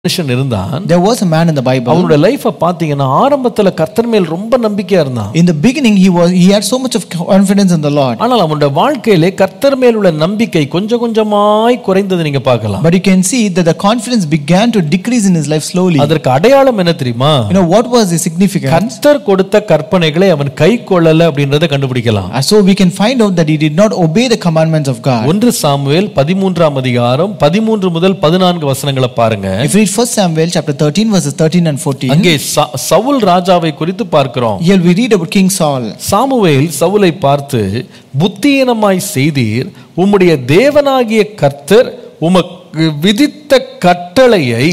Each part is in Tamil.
மனுஷன் இருந்தான் There was a man in the Bible. அவனுடைய லைஃப பாத்தீங்கன்னா ஆரம்பத்துல கர்த்தர் மேல் ரொம்ப நம்பிக்கையா இருந்தான் In the beginning, he was he had so much of confidence in the Lord. ஆனால் அவனுடைய வாழ்க்கையிலே கர்த்தர் மேல் உள்ள நம்பிக்கை கொஞ்சம் கொஞ்சமாய் குறைந்தது நீங்க பார்க்கலாம் But you can see that the confidence began to decrease in his life slowly. அதற்கு அடையாளம் என்ன தெரியுமா You know what was the significance? கர்த்தர் கொடுத்த கற்பனைகளை அவன் கை கொள்ளல அப்படின்றத கண்டுபிடிக்கலாம் Uh, So we can find out that he did not obey the commandments of God. ஒன்று சாமுவேல் பதிமூன்றாம் அதிகாரம் பதிமூன்று முதல் பதினான்கு வசனங்களை பாருங்க If we read 1 Samuel chapter 13 verses 13 and 14, அங்கே ச- சவுல் ராஜாவை குறித்து பார்க்கிறோம் here we read about King Saul. Samuel சவுலை பார்த்து புத்தியீனமாய் செய்தீர் உம்முடைய தேவனாகிய கர்த்தர் உமக்கு விதித்த கட்டளையை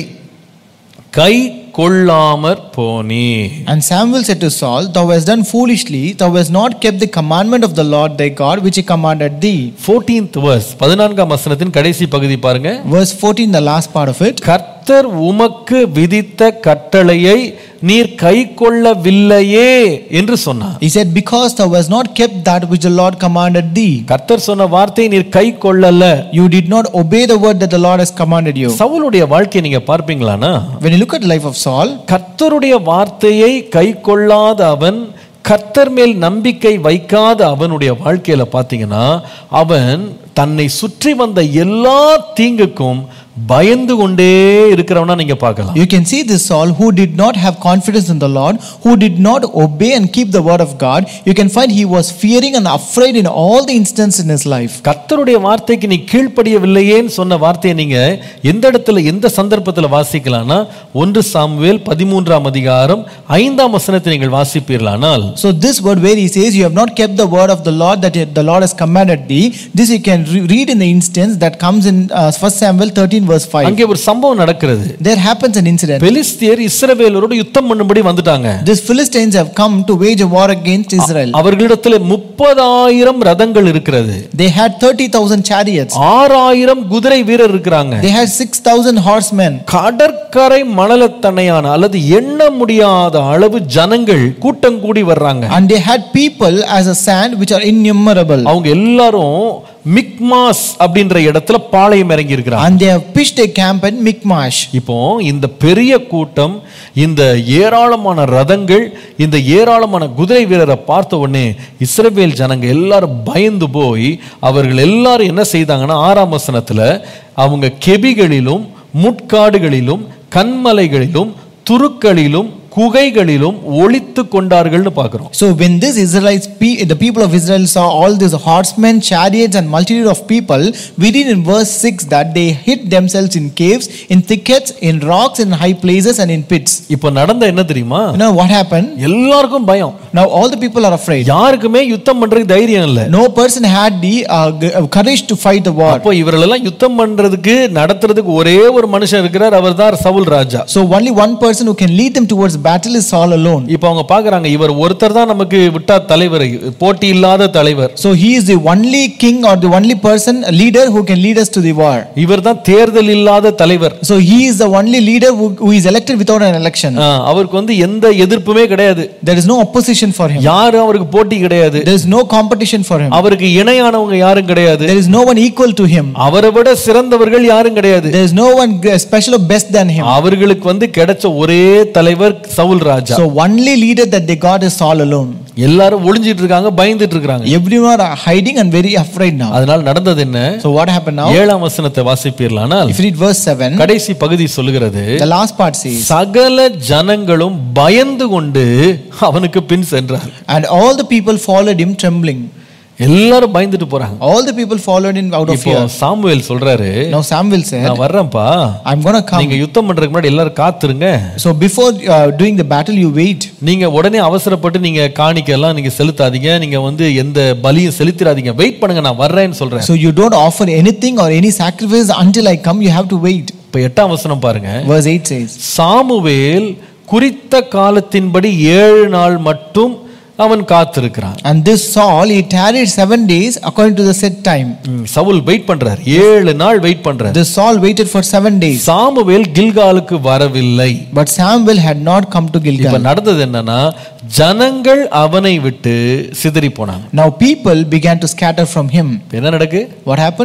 கை கொள்ளாமற் போனீ And Samuel said to Saul, Thou hast done foolishly, thou hast not kept the commandment of the Lord thy God, which he commanded thee. 14th verse பதினான்காம் வசனத்தின் கடைசி பகுதி பாருங்க Verse 14, the last part of it. கர்த்தர் உமக்கு விதித்த கட்டளையை நீர் கை கொள்ளவில்லையே என்று சொன்னார் He said, Because thou hast not kept that which the Lord commanded thee, கர்த்தர் சொன்ன வார்த்தையை நீர் கை கொள்ளல you did not obey the word that the Lord has commanded you. சவுலுடைய வாழ்க்கையை நீங்க பார்ப்பீங்களானா When you look at the life of Saul, கர்த்தருடைய வார்த்தையை கை கொள்ளாத அவன் கர்த்தர் மேல் நம்பிக்கை வைக்காத அவனுடைய வாழ்க்கையில பார்த்தீங்கன்னா அவன் தன்னை சுற்றி வந்த எல்லா தீங்குக்கும் பயந்து கொண்டே இருக்கிறவனா நீங்க பார்க்கலாம் you can see this Saul who did not have confidence in the Lord, who did not obey and keep the word of God. You can find he was fearing and afraid in all the instances in his life. கர்த்தருடைய வார்த்தைக்கு நீ கீழ்ப்படியவில்லையேன்னு சொன்ன வார்த்தையை நீங்க எந்த இடத்துல எந்த சந்தர்ப்பத்தில் வாசிக்கலாம்னா ஒன்று சாமுவேல் பதிமூன்றாம் அதிகாரம் ஐந்தாம் வசனத்தை நீங்கள் வாசிப்பீர்களானால் So this word where he says, You have not kept the word of the Lord that the Lord has commanded thee, this you can re- read in the instance that comes in uh, 1 Samuel 13 verse 5. அங்கே ஒரு சம்பவம் நடக்கிறது There happens an incident. பெலிஸ்தியர் இஸ்ரவேலரோடு யுத்தம் பண்ணும்படி வந்துட்டாங்க These Philistines have come to wage a war against Israel. அவர்களிடத்தில் முப்பதாயிரம் ரதங்கள் இருக்கிறது They had 30,000 chariots. ஆறாயிரம் குதிரை வீரர் இருக்கிறாங்க They had 6,000 horsemen. கடற்கரை மணலத்தனையான அல்லது எண்ண முடியாத அளவு ஜனங்கள் கூட்டம் கூடி வர்றாங்க And they had people as a sand which are innumerable. அவங்க எல்லாரும் மிக்மாஸ் அப்படின்ற இடத்துல பாளையம் இறங்கி இருக்கிறாங்க And they have pitched a camp at Michmash. இப்போ இந்த பெரிய கூட்டம் இந்த ஏராளமான ரதங்கள் இந்த ஏராளமான குதிரை வீரரை பார்த்த உடனே இஸ்ரவேல் ஜனங்க எல்லாரும் பயந்து போய் அவர்கள் எல்லாரும் என்ன செய்தாங்கன்னா ஆறாம் வசனத்துல அவங்க கெபிகளிலும் முட்காடுகளிலும் கண்மலைகளிலும் துருக்களிலும் குகைகளிலும் ஒளித்து கொண்டார்கள்னு பார்க்கிறோம் So when these Israelites, pe- the people of Israel saw all these horsemen, chariots, and multitude of people, we read in verse 6 that they hid themselves in caves, in thickets, in rocks, in high places, and in pits. இப்போ நடந்த என்ன தெரியுமா You know what happened? எல்லாருக்கும் பயம் Now all the people are afraid. யாருக்குமே யுத்தம் பண்றதுக்கு தைரியம் இல்ல No person had the uh, g- uh, courage to fight the war. அப்போ இவர்களெல்லாம் யுத்தம் பண்றதுக்கு நடத்துறதுக்கு ஒரே ஒரு மனுஷன் இருக்கிறார் அவர்தான் சவுல் ராஜா So only one person who can lead them towards battle is Saul alone. இப்போ அவங்க பாக்குறாங்க இவர் ஒருத்தர் தான் நமக்கு விட்டா தலைவர் போட்டி இல்லாத தலைவர் So he is the only king or the only person, a leader who can lead us to the war. இவர் தான் தேர்தல் இல்லாத தலைவர் So he is the only leader who, who is elected without an election. ஆ, அவருக்கு வந்து எந்த எதிர்ப்புமே கிடையாது There is no opposition for him. யாரும் அவருக்கு போட்டி கிடையாது There is no competition for him. அவருக்கு இணையானவங்க யாரும் கிடையாது There is no one equal to him. அவரை விட சிறந்தவர்கள் யாரும் கிடையாது There is no one g- special or best than him. அவர்களுக்கு வந்து கிடைச்ச ஒரே தலைவர் சவுல் ராஜா So only leader that they got is Saul alone. எல்லாரும் ஒளிஞ்சிட்டு இருக்காங்க பயந்துட்டு இருக்காங்க Everyone are hiding and very afraid now. அதனால நடந்தது என்ன So what happened now? ஏழாம் வசனத்தை வாசிப்பீர்களானால் If you read verse 7, கடைசி பகுதி சொல்லுகிறது the last part says, சகல ஜனங்களும் பயந்து கொண்டு அவனுக்கு பின் சென்றார் And all the people followed him trembling. எல்லாரும் பயந்துட்டு போறாங்க All the people followed him out of இப்போ fear. சாமுவேல் சொல்றாரு Now Samuel said, நான் வர்றேன்ப்பா I'm going to come. நீங்க யுத்தம் பண்றதுக்கு முன்னாடி எல்லாரும் காத்துருங்க So before uh, doing the battle, you wait. நீங்க உடனே அவசரப்பட்டு நீங்க காணிக்க எல்லாம் நீங்க செலுத்தாதீங்க நீங்க வந்து எந்த பலியும் செலுத்திடாதீங்க வெயிட் பண்ணுங்க நான் வர்றேன்னு சொல்றேன் So you don't offer anything or any sacrifice until I come. You have to wait. இப்ப எட்டாம் வசனம் பாருங்க Verse 8 says, சாமுவேல் குறித்த காலத்தின்படி ஏழு நாள் மட்டும் அவன் காத்திருக்கிறான் And this Saul, he tarried seven days according to the set time. ம், சவுல் வெயிட் பண்றார் ஏழு நாள் வெயிட் பண்றார் This Saul waited for seven days. Samuel கில்காலுக்கு வரவில்லை But Samuel had not come to இப்ப Gilgal. நடந்தது என்னன்னா ஜனங்கள் அவனை விட்டு சிதறி போனாங்க Now people began to scatter from him. இப்ப என்ன நடக்கு What happened?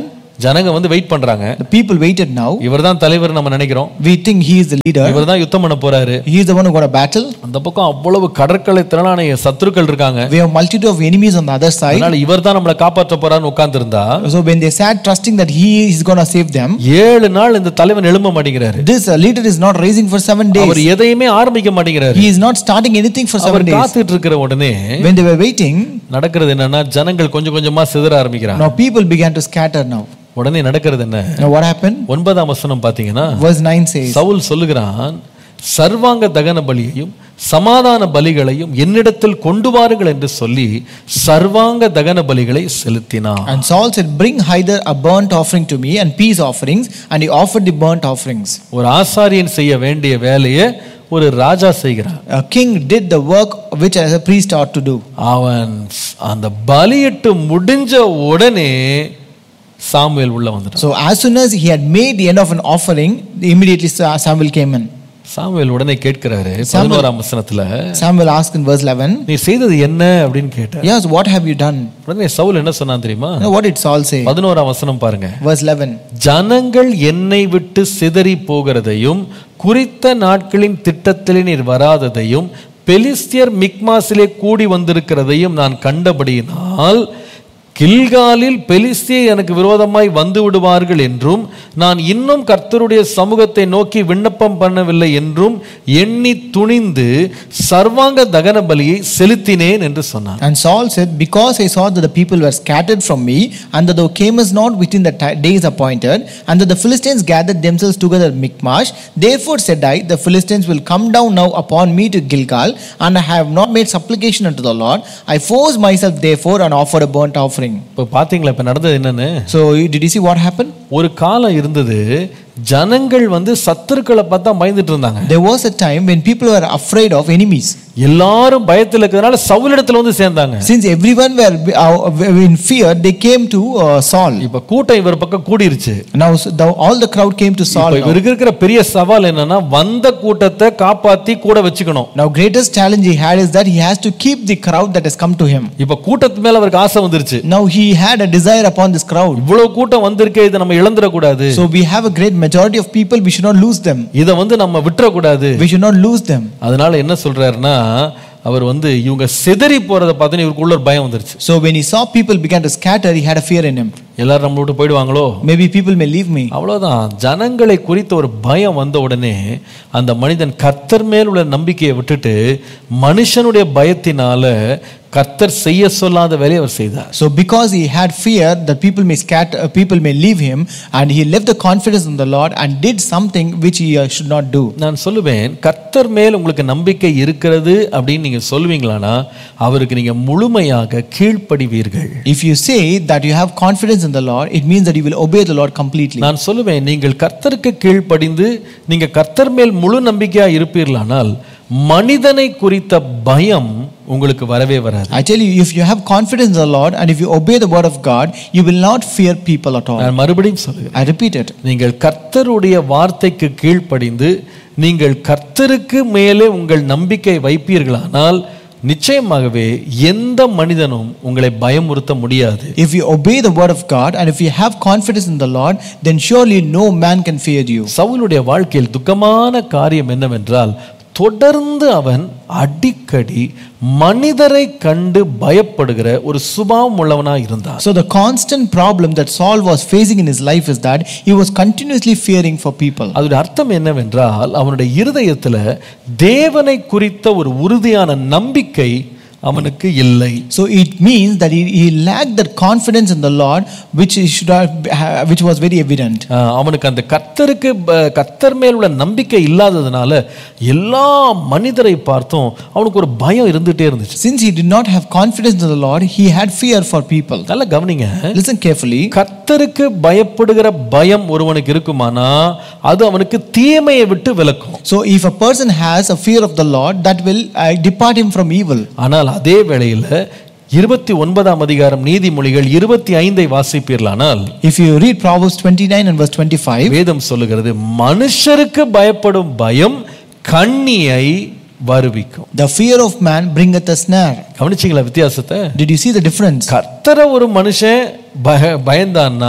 ஜனங்க வந்து வெயிட் பண்றாங்க The people waited now. இவர்தான் தலைவர் நம்ம நினைக்கிறோம் We think he is the leader. இவர்தான் யுத்தம் பண்ண போறாரு He is the one who got a battle. அந்த பக்கம் அவ்வளவு கடற்கரை திரளான சத்துருக்கள் இருக்காங்க We have multitude of enemies on the other side. அதனால இவர்தான் நம்மளை காப்பாற்ற போறான்னு உட்கார்ந்திருந்தா So when they sat trusting that he is going to save them, ஏழு நாள் இந்த தலைவன் எழும்ப மாட்டேங்கிறாரு this uh, leader is not raising for seven our days. எதையுமே ஆரம்பிக்க மாட்டேங்கிறாரு He is not starting anything for our seven days. காத்துட்டு இருக்கிற உடனே When they were waiting, நடக்கிறது என்னன்னா ஜனங்கள் கொஞ்சம் கொஞ்சமா சிதற ஆரம்பிக்கிறாங்க now people began to scatter now. உடனே நடக்கிறது என்ன Now what happened? ஒன்பதாம் வசனம் பாத்தீங்கன்னா Verse 9 says, சவுல் சொல்லுகிறான் சர்வாங்க தகன பலியையும் சமாதான பலிகளையும் என்னிடத்தில் கொண்டு வாருங்கள் என்று சொல்லி சர்வாங்க தகன பலிகளை செலுத்தினான் And Saul said, Bring hither a burnt offering to me and peace offerings. And he offered the burnt offerings. ஒரு ஆசாரியன் செய்ய வேண்டிய வேலையை ஒரு ராஜா செய்கிறான் A king did the work which as a priest ought to do. அவன் அந்த பலியிட்டு முடிஞ்ச உடனே சாமுவேல் உள்ள வந்துட்டான் So as soon as he had made the end of an offering, immediately Sa- Samuel came in. Samuel உடனே கேட்கிறாரு பதினோராம் வசனத்துல Samuel asked in verse 11, நீ செய்தது என்ன அப்படின்னு கேட்ட Yes, what have you done? உடனே சவுல் என்ன சொன்னான் தெரியுமா Now, what did Saul say? பதினோராம் வசனம் பாருங்க Verse 11. ஜனங்கள் என்னை விட்டு சிதறி போகிறதையும் குறித்த நாட்களின் திட்டத்திலே நீர் வராததையும் பெலிஸ்தியர் மிக்மாசிலே கூடி வந்திருக்கிறதையும் நான் கண்டபடியினால் கில்காலில் பெலிஸ்தியர் எனக்கு விரோதமாய் வந்து விடுவார்கள் என்றும் நான் இன்னும் கர்த்தருடைய சமூகத்தை நோக்கி விண்ணப்பம் பண்ணவில்லை என்றும் எண்ணி துணிந்து சர்வாங்க தகன பலியை செலுத்தினேன் என்று சொன்னான் And Saul said, Because I saw that the people were scattered from me, and that thou camest not within the ti- days appointed, and that the Philistines gathered themselves together at Michmash, therefore said I, The Philistines will come down now upon me to Gilgal, and I have not made supplication unto the Lord. I forced myself therefore and offered a burnt offering. இப்போ பார்த்தீங்களா இப்போ நடந்தது என்னன்னு So, you- did you see what happened? ஒரு காலம் இருந்தது ஜனங்கள் வந்து சத்துருக்களை பார்த்தா பயந்துட்டு இருந்தாங்க There was a time when people were afraid of enemies. எல்லாரும் பயத்தில் இருக்கிறதுனால சவுலிடத்துல வந்து சேர்ந்தாங்க Since everyone were uh, in fear, they came to uh, Saul. இப்ப கூட்டம் இவர் பக்கம் கூடிருச்சு Now, so the, all the crowd came to Saul. இப்ப now. இவருக்கு இருக்கிற பெரிய சவால் என்னன்னா வந்த கூட்டத்தை காப்பாத்தி கூட வச்சுக்கணும் Now, greatest challenge he had is that he has to keep the crowd that has come to him. இப்ப கூட்டத்து மேல அவருக்கு ஆசை வந்துருச்சு Now, he had a desire upon this crowd. இவ்வளவு கூட்டம் வந்திருக்கே இதை நம்ம இழந்துடக்கூடாது So, we have a great majority of people, we should not lose them. இதை வந்து நம்ம விட்டுறக்கூடாது We should not lose them. அதனால என்ன சொல்றாருன்னா அவர் வந்து இவங்க சிதறி போறதை பார்த்தோன்னு இவருக்குள்ள ஒரு பயம் வந்துருச்சு So, when he saw people began to scatter, he had a fear in him. எல்லாரும் நம்மளை விட்டு போயிடுவாங்களோ Maybe people may leave me. அவ்வளவுதான் ஜனங்களை குறித்த ஒரு பயம் வந்த உடனே அந்த மனிதன் கர்த்தர் மேல் உள்ள நம்பிக்கையை விட்டுட்டு மனுஷனுடைய பயத்தினால கர்த்தர் செய்ய சொல்லாத வேலையை அவர் செய்தார் So, because he had fear that people may scatter, uh, people may leave him, and he left the confidence in the Lord and did something which he uh, should not do. நான் சொல்லுவேன் கர்த்தர் மேல் உங்களுக்கு நம்பிக்கை இருக்கிறது அப்படின்னு நீங்க சொல்லுவீங்களானா அவருக்கு நீங்க முழுமையாக கீழ்ப்படிவீர்கள் If you say that you have confidence in the Lord, it means that you will obey the Lord completely. நான் சொல்லுவேன் நீங்கள் கர்த்தருக்கு கீழ்ப்படிந்து நீங்க கர்த்தர் மேல் முழு நம்பிக்கையா இருப்பீர்களானால் மனிதனை குறித்த பயம் உங்களுக்கு வரவே வராது I tell you, if you have confidence in the Lord and if you obey the word of God, you will not fear people at all. நான் மறுபடியும் சொல்லுகிறேன் I repeat it. நீங்கள் கர்த்தருடைய வார்த்தைக்கு கீழ்ப்படிந்து நீங்கள் கர்த்தருக்கு மேலே உங்கள் நம்பிக்கை வைப்பீர்களானால் நிச்சயமாகவே எந்த மனிதனும் உங்களை பயமுறுத்த முடியாது If you obey the word of God and if you have confidence in the Lord, then surely no man can fear you. சவுலுடைய வாழ்க்கையில் துக்கமான காரியம் என்னவென்றால் தொடர்ந்து அவன் அடிக்கடி மனிதரை கண்டு பயப்படுகிற ஒரு சுபாவம் உள்ளவனாய் இருந்தான் So the constant problem that Saul was facing in his life is that he was continuously fearing for people. அதோட அர்த்தம் என்னவென்றால் அவனுடைய இருதயத்துல தேவனை குறித்த ஒரு உறுதியான நம்பிக்கை அவனுக்கு இல்லை So it means that he, he lacked that confidence in the Lord, which he should have, which was very evident. ஆஹ் அவனுக்கு அந்த கர்த்தருக்கு ப- கர்த்தர் மேல் உள்ள நம்பிக்கை இல்லாததுனால எல்லா மனிதரை பார்த்தும் அவனுக்கு ஒரு பயம் இருந்துட்டே இருந்துச்சு Since he did not have confidence in the Lord, he had fear for people. நல்லா கவனிங்க Listen carefully. கர்த்தருக்கு பயப்படுகிற பயம் ஒருவனுக்கு இருக்குமானா அது அவனுக்கு தீமையை விட்டு விலக்கும் So if a person has a fear of the Lord, that will uh, depart him from evil. ஆனால் அதே வேளையில் இருபத்தி ஒன்பதாம் அதிகாரம் நீதிமொழிகள் இருபத்தி ஐந்தை வாசிப்பீர்களானால் If you read Proverbs 29 and verse 25, வேதம் சொல்லுகிறது மனுஷருக்கு பயப்படும் பயம் கண்ணியை வருவிக்கும் the fear of man bringeth a snare. கவனிச்சிங்களா வித்தியாசத்தை Did you see the difference? கர்த்தரை ஒரு மனுஷன் பய பயந்தான்னா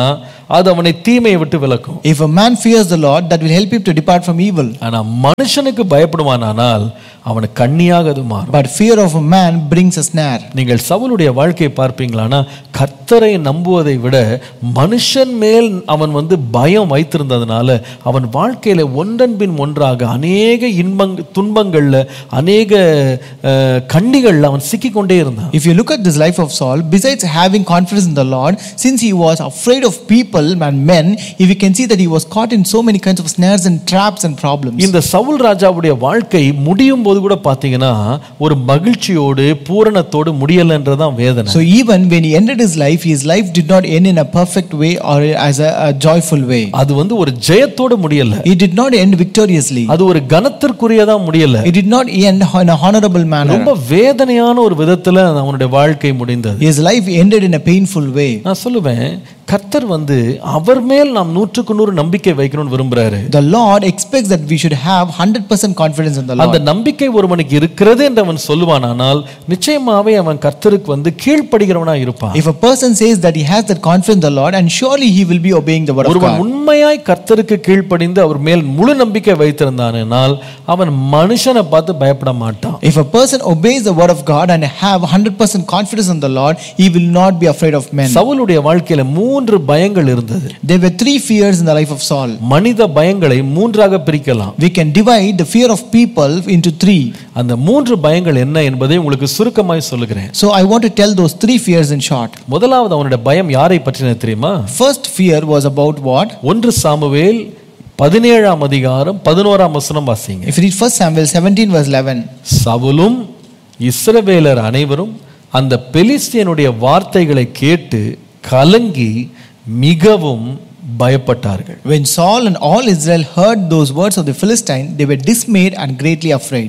அது அவனை தீமையை விட்டு விலக்கும் If a man fears the Lord, that will help him to depart from evil. ஆனா மனுஷனுக்கு பயப்படுவானானால் அவனுக்கு கண்ணியாக அது மாறும் But fear of a man brings a snare. நீங்கள் சவுலுடைய வாழ்க்கையை பார்ப்பீங்களானா கர்த்தரை நம்புவதை விட மனுஷன் மேல் அவன் வந்து பயம் வைத்திருந்ததுனால அவன் வாழ்க்கையில ஒன்றன் பின் ஒன்றாக அநேக இன்பங் துன்பங்கள்ல அநேக அஹ், கண்ணிகள்ல அவன் சிக்கிக்கொண்டே இருந்தான் If you look at this life of Saul, besides having confidence in the Lord, since he was afraid of people and men, if you can see that he was caught in so many kinds of snares and traps and problems. இந்த சவுல் ராஜாவுடைய வாழ்க்கை முடியும் போது கூட பார்த்தீங்கன்னா ஒரு மகிழ்ச்சியோடு பூரணத்தோடு முடியலைன்றதான் வேதனை So even when he ended his life, his life did not end in a perfect way or as a, a joyful way. அது வந்து ஒரு ஜெயத்தோடு முடியல It did not end victoriously. அது ஒரு கனத்திற்குரியதா முடியல It did not end in a honorable manner. ரொம்ப வேதனையான ஒரு விதத்துல அவனுடைய வாழ்க்கை முடிந்தது His life ended in a painful way. நான் சொல்லுவேன் கர்த்தர் வந்து அவர் மேல் நாம் நூற்றுக்கு நூறு நம்பிக்கை வைக்கணும்னு விரும்புறாரு The Lord expects that we should have 100% confidence in the Lord. அந்த நம்பிக்கை ஒருவனுக்கு இருக்கிறது என்று அவன் சொல்லுவானானால் நிச்சயமாவே அவன் கர்த்தருக்கு வந்து கீழ்ப்படுகிறவனா இருப்பான் If a person says that he has that confidence in the Lord, and surely he will be obeying the word of ஒருவன் God. உண்மையாய் கர்த்தருக்கு கீழ்ப்படிந்து அவர் மேல் முழு நம்பிக்கை வைத்திருந்தானால் அவன் மனுஷனை பார்த்து பயப்பட மாட்டான் If a person obeys the word of God and have 100% confidence in the Lord, he will not be afraid of men. சவுலுடைய வாழ்க்கையில மூன்று பயங்கள் இருந்தது There were three fears in the life of Saul. மனித பயங்களை மூன்றாக பிரிக்கலாம் We can divide the fear of people into three. அந்த மூன்று பயங்கள் என்ன என்பதை உங்களுக்கு சுருக்கமாய் சொல்லுகிறேன் So I want to tell those three fears in short. முதலாவது அவனுடைய பயம் யாரை பற்றினது தெரியுமா First fear was about what? ஒன்று சாமுவேல் பதினேழாம் அதிகாரம் பதினோராம் வசனம் வாசிங்க If you read 1 Samuel 17, verse 11. சவுலும் இஸ்ரவேலர் அனைவரும் அந்த பெலிஸ்தியனுடைய வார்த்தைகளை கேட்டு கலங்கி மிகவும் பயப்பட்டார்கள் When Saul and all Israel heard those words of the Philistine, they were dismayed and greatly afraid.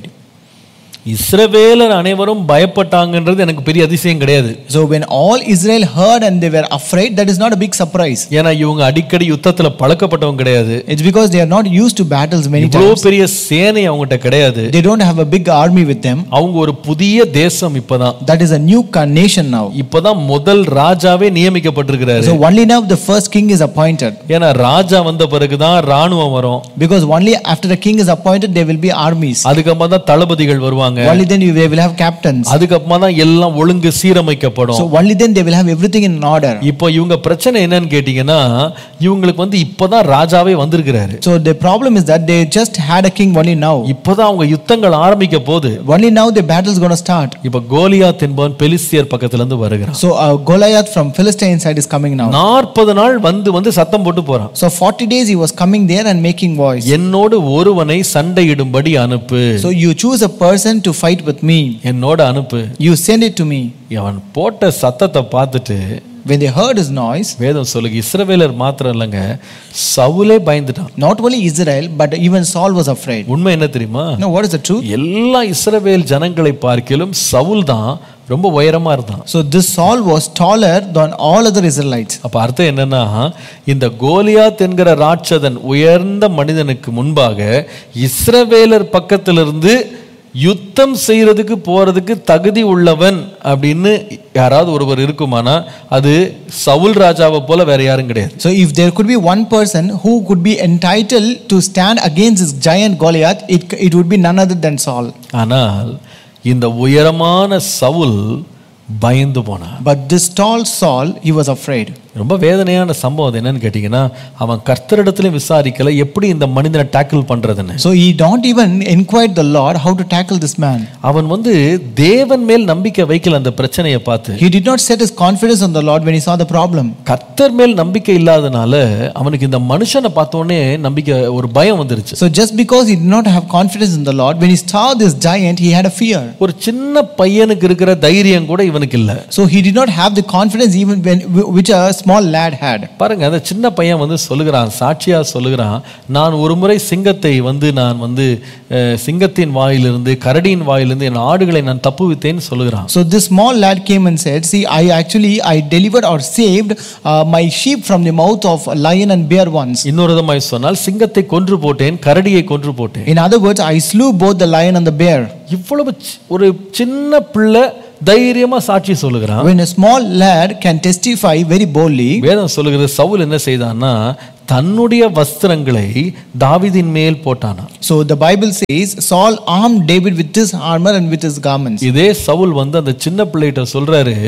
இஸ்ரவேலர் அனைவரும் பயப்பட்டாங்கன்றது எனக்கு பெரிய அதிசயம் கிடையாது So when all Israel heard and they were afraid, that is not a big surprise. ஏன்னா இவங்க அடிக்கடி யுத்தத்துல பழக்கப்பட்டவங்க கிடையாது It's because they are not used to battles many இவ்வளவு times. பெரிய சேனை அவங்ககிட்ட கிடையாது They don't have a big army with them. அவங்க ஒரு புதிய தேசம் இப்பதான் That is a new con- nation now. இப்பதான் முதல் ராஜாவே நியமிக்கப்பட்டிருக்கிறாரு So only now the first king is appointed. ஏன்னா ராஜா வந்த பிறகுதான் ராணுவம் வரும் Because only after the king is appointed, there will be armies. அதுக்கப்புறமா தான் தளபதிகள் வருவாங்க Only then you- they will have captains. அதுக்கப்புறமா தான் எல்லாம் ஒழுங்கு சீரமைக்கப்படும் So only then they will have everything in order. இப்போ இவங்க பிரச்சனை என்னன்னு கேட்டீங்கன்னா இவங்களுக்கு வந்து இப்பதான் ராஜாவே வந்திருக்கிறாரு So the problem is that they just had a king only now. இப்பதான் அவங்க யுத்தங்கள் ஆரம்பிக்க போகுது Only now the battle is going to start. இப்ப கோலியாத் என்பவன் பெலிஸ்தியர் பக்கத்துல இருந்து வருகிறான் So uh, Goliath from Philistine side is coming now. நாற்பது நாள் வந்து வந்து சத்தம் போட்டு போறான் So 40 days he was coming there and making voice. என்னோடு ஒருவனை சண்டையிடும்படி அனுப்பு So you choose a person to fight with me. என்னோட அனுப்பு You send it to me. அவன் போட்ட சத்தத்தை பார்த்துட்டு When they heard his noise, வேதம் சொல்லுங்க இஸ்ரவேலர் மாத்திரம் இல்லைங்க சவுலே பயந்துட்டான் not only Israel, but even Saul was afraid. உண்மை என்ன தெரியுமா Now what is the truth? எல்லா இஸ்ரவேல் ஜனங்களை பார்க்கிலும் சவுல் தான் ரொம்ப உயரமா இருந்தான் So this Saul was taller than all other Israelites. அப்ப அர்த்தம் என்னன்னா இந்த கோலியாத் என்கிற ராட்சதன் உயர்ந்த மனிதனுக்கு முன்பாக இஸ்ரவேலர் பக்கத்திலிருந்து யுத்தம் செய்யறதுக்கு போறதுக்கு தகுதி உள்ளவன் அப்படின்னு யாராவது ஒருவர் இருக்குமானா அது சவுல் ராஜாவை போல வேற யாரும் கிடையாது So if there could be one person who could be entitled to stand against this giant Goliath, it, it would be none other than Saul. ஆனால் இந்த உயரமான சவுல் பயந்து போனான் But this tall Saul, he was afraid. ரொம்ப வேதனையான சம்பவம் அது என்னன்னு கேட்டிங்கன்னா அவன் கர்த்தரிடத்திலும் விசாரிக்கல எப்படி இந்த மனிதனை டேக்கிள் பண்றதுன்னு So he don't even inquired the Lord how to tackle this man. அவன் வந்து தேவன் மேல் நம்பிக்கை வைக்கல அந்த பிரச்சனையை பார்த்து He did not set his confidence on the Lord when he saw the problem. கர்த்தர் மேல் நம்பிக்கை இல்லாதனால அவனுக்கு இந்த மனுஷனை பார்த்த உடனே நம்பிக்கை ஒரு பயம் வந்துருச்சு So just because he did not have confidence in the Lord, when he saw this giant, he had a fear. ஒரு சின்ன பையனுக்கு இருக்கிற தைரியம் கூட இவனுக்கு இல்ல So he did not have the confidence even when which a small lad had. பாருங்க அந்த சின்ன பையன் வந்து சொல்லுகிறான் சாட்சியா சொல்லுகிறான் நான் ஒரு முறை சிங்கத்தை வந்து நான் வந்து அஹ், சிங்கத்தின் வாயிலிருந்து கரடியின் வாயிலிருந்து என் ஆடுகளை நான் தப்புவித்தேன்னு சொல்லுகிறான் So this small lad came and said, "See, I actually I delivered or saved uh, my sheep from the mouth of a lion and bear once. இன்னொரு விதமாய் சொன்னால் சிங்கத்தை கொன்று போட்டேன் கரடியை கொன்று போட்டேன் In other words, I slew both the lion and the bear." இவ்வளவு சி- ஒரு சின்ன பிள்ளை தைரியமா சாட்சி சொல்லுகிறான் When a small lad can testify very boldly, வேதம் சொல்லுகிறது சவுல் என்ன செய்தான்னா தன்னுடைய வஸ்திரங்களை தாவீதின் மேல் போட்டானா so the Bible says Saul armed David with his armor and with his garments. இதே சவுல் வந்து அந்த சின்ன பிள்ளைகிட்ட சொல்றாரு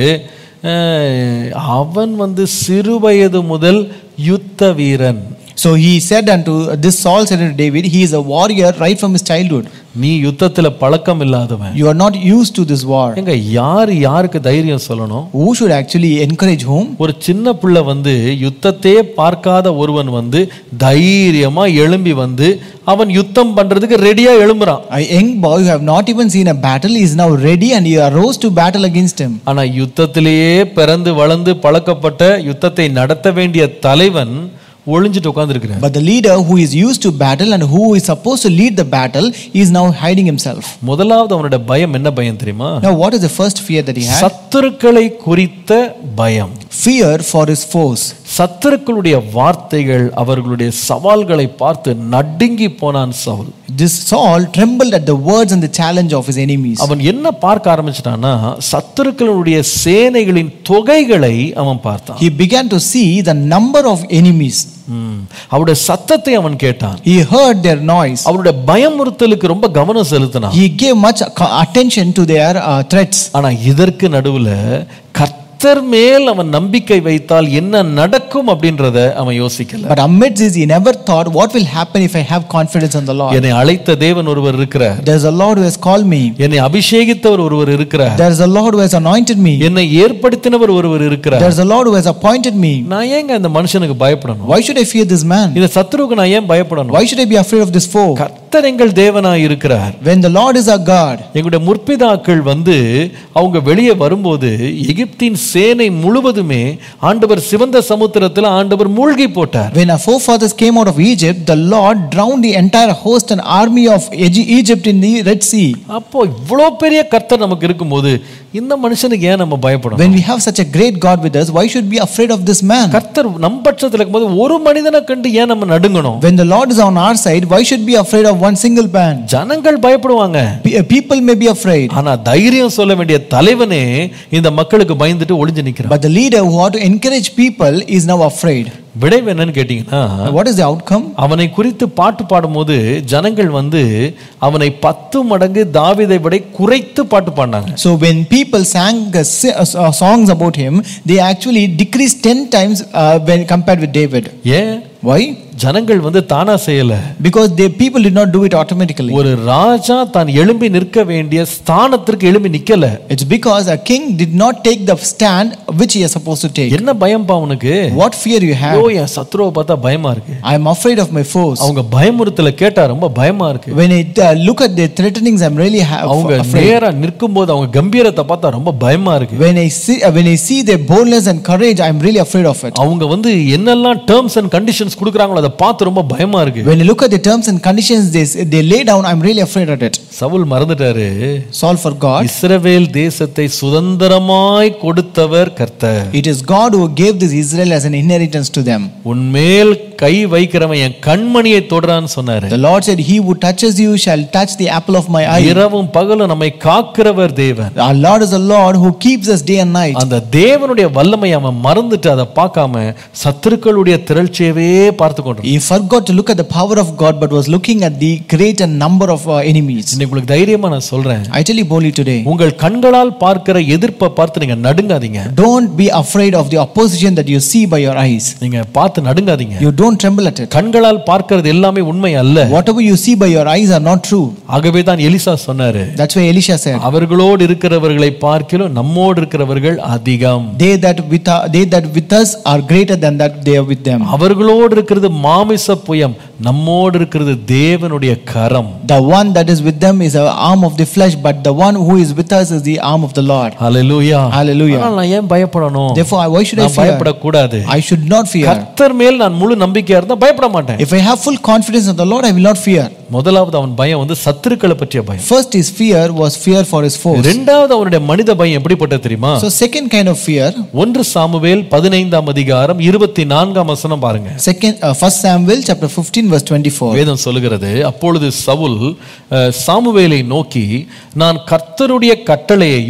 "அஹ், அவன் வந்து சிறு வயது முதல் யுத்த வீரன் So he said unto this Saul said unto David, He is a warrior right from his childhood. நீ யுத்தத்துல பழக்கம் இல்லாதவன் You are not used to this war. எங்க யார் யாருக்கு தைரியம் சொல்லணும் Who should actually encourage whom? ஒரு சின்ன பிள்ளை வந்து யுத்தத்தையே பார்க்காத ஒருவன் வந்து தைரியமா எழும்பி வந்து அவன் யுத்தம் பண்றதுக்கு ரெடியா எழும்புறான் A young boy who have not even seen a battle is now ready and he arose to battle against him. ஆனா யுத்தத்திலேயே பிறந்து வளர்ந்து பழக்கப்பட்ட யுத்தத்தை நடத்த வேண்டிய தலைவன் ஒளிஞ்சிட்டு உட்கார்ந்துருக்கிறார் But the leader who is used to battle and who is supposed to lead the battle is now hiding himself. முதலாவது அவனுடைய பயம் என்ன பயம் தெரியுமா Now, what is the first fear that he had? சத்துருக்களை குறித்த பயம் Fear for his foes. சத்துருக்களுடைய வார்த்தைகள் அவர்களுடைய சவால்களை பார்த்து நடுங்கி போனான் Saul This Saul trembled at the words and the challenge of his enemies. அவன் என்ன பார்க்க ஆரம்பிச்சிட்டான்னா சத்துருக்களுடைய சேனைகளின் தொகைகளை அவன் பார்த்தான் He began to see the number of enemies. ம். அவருடைய சத்தத்தை அவன் கேட்டான் He heard their noise. அவருடைய பயமுறுத்தலுக்கு ரொம்ப கவனம் செலுத்தினான் He gave much co- attention to their uh, threats. ஆனா இதற்கு நடுவுல கர்த்தர் மேல் அவன் நம்பிக்கை வைத்தால் என்ன நடக்கும் அப்படின்றத அவன் யோசிக்கல But amidst this, he never thought, What will happen if I have confidence in the Lord? என்னை அழைத்த தேவன் ஒருவர் இருக்கிறார் There's a Lord who has called me. என்னை அபிஷேகித்தவர் ஒருவர் இருக்கிறார் There's a Lord who has anointed me. என்னை ஏற்படுத்தினவர் ஒருவர் இருக்கிறார் There's a Lord who has appointed me. நான் ஏங்க இந்த மனுஷனுக்கு பயப்படணும் Why should I fear this man? இந்த சத்துருவுக்கு நான் ஏன் பயப்படணும் Why should I be afraid of this foe? கர்த்தர் எங்கள் தேவனாய் இருக்கிறார் When the Lord is our God, எங்களுடைய முற்பிதாக்கள் வந்து அவங்க வெளியே வரும்போது எகிப்தின் சேனை முழுவதுமே ஆண்டவர் சிவந்த சமுத்திரத்தில் ஆண்டவர் மூழ்கி போட்டார் when our forefathers came out of Egypt, the Lord drowned the entire host and army of Egy- Egypt in the Red Sea. அப்போ இவ்வளோ பெரிய கர்த்தர் நமக்கு இருக்கும்போது இந்த மனுஷனுக்கு ஏன் நம்ம பயப்படணும் When we have such a great God with us, why should we be afraid of this man? கர்த்தர் நம் பட்சத்தில் இருக்கும்போது ஒரு மனிதனை கண்டு ஏன் நம்ம நடுங்கணும் When the Lord is on our side, why should we be afraid of one single man? ஜனங்கள் பயப்படுவாங்க Pe- uh, People may be afraid, ஆனா தைரியம் சொல்ல வேண்டிய தலைவனே இந்த மக்களுக்கு பயந்துட்டு ஒளிஞ்சு நிக்கிறான் but the leader who ought to encourage people is now afraid. விளைவு என்னன்னு கேட்டீங்கன்னா What is the outcome? அவனை குறித்து பாட்டு பாடும்போது ஜனங்கள் வந்து அவனை பத்து மடங்கு தாவீதை விட குறைத்து பாட்டு பாடினாங்க So when people sang uh, si- uh, uh, songs about him, they actually decreased 10 times uh, when compared with David. ஏன் Why? ஜனங்கள் வந்து தானா செய்யல Because they, people did not do it automatically. ஒரு ராஜா தான் எழும்பி நிற்க வேண்டிய ஸ்தானத்திற்கு எழும்பி நிக்கல It's because a king did not take the stand which he is supposed to take. என்ன பயம்பா அவனுக்கு What fear you ஐயோ have? என் சத்ருவை பார்த்தா பயமா இருக்கு I am afraid of my foes. அவங்க பயமுறுத்தல கேட்டா ரொம்ப பயமா இருக்கு When I uh, look at their threatenings, I'm really ha- அவங்க afraid. நேரா நிற்கும் போது அவங்க கம்பீரத்தை பார்த்தா ரொம்ப பயமா இருக்கு When I see uh, when I see their boldness and courage, I'm really afraid of it. அவங்க வந்து என்னெல்லாம் டேர்ம்ஸ் அண்ட் கண்டிஷன்ஸ் கொடுக்குறாங்களோ அதை பார்த்து ரொம்ப பயமா இருக்கு When I look at the terms and conditions they, they lay down, I'm really afraid of it. Saul மறந்துட்டாரு Saul forgot. இஸ்ரவேல் தேசத்தை சுதந்திரமாய் கொடுத்தவர் கர்த்தர் It is God who gave this Israel as an inheritance to them. உன்மேல் கை வைக்கிறவன் என் கண்மணியை தொடுறான்னு சொன்னாரு The Lord said, He who touches you shall touch the apple of my eye. இரவும் பகலும் நம்மை காக்கிறவர் தேவன் Our Lord is a Lord who keeps us day and night. அந்த தேவனுடைய வல்லமை அவன் மறந்துட்டு அதை பார்க்காம சத்துருக்களுடைய திரட்சியவே பார்த்து கொண்டு He forgot to look at the power of God but was looking at the great and number of uh, enemies. இன்னைக்கு உங்களுக்கு தைரியமா நான் சொல்றேன் I tell you boldly today, உங்கள் கண்களால் பார்க்கிற எதிர்ப்பை பார்த்து நீங்க நடுங்காதீங்க don't be afraid of the opposition that you see by your eyes. நீங்க பார்த்து நடுங்காதீங்க You don't tremble at it. கண்களால் பார்க்கிறது எல்லாமே உண்மை அல்ல Whatever you see by your eyes are not true. ஆகவே தான் எலிசா சொன்னாரு That's why Elisha said, அவர்களோடு இருக்கிறவர்களை பார்க்கிலும் நம்மோடு இருக்கிறவர்கள் அதிகம் they that with uh, they that with us are greater than that they are with them. அவர்களோடு இருக்கிறது மாமிச புயம் நம்மோடு இருக்கிறது தேவனுடைய கரம் The one that is with them is an arm of the flesh, but the one who is with us is the arm of the Lord. Hallelujah Hallelujah. ஆனால் நான் ஏன் பயப்படணும் Therefore, why should I நான் fear? பயப்படக்கூடாது I should not fear. கர்த்தர் மேல் நான் முழு நம்பிக்கையா இருந்தா பயப்பட மாட்டேன் If I have full confidence in the Lord, I will not fear. முதலாவது அவன் பயம் வந்து சத்துருக்களை பற்றிய பயம் First, his fear was fear for his foes. இரண்டாவது அவனுடைய மனித பயம் எப்படிப்பட்டது தெரியுமா So, second kind of fear, ஒன்று சாமுவேல் பதினைந்தாம் அதிகாரம் இருபத்தி நான்காம் வசனம் பாருங்க second, uh, First Samuel chapter 15, verse 24. வேதம் சொல்லுகிறது அப்பொழுது சவுல் அஹ், சாமுவேலை நோக்கி நான் கர்த்தருடைய கட்டளையையும்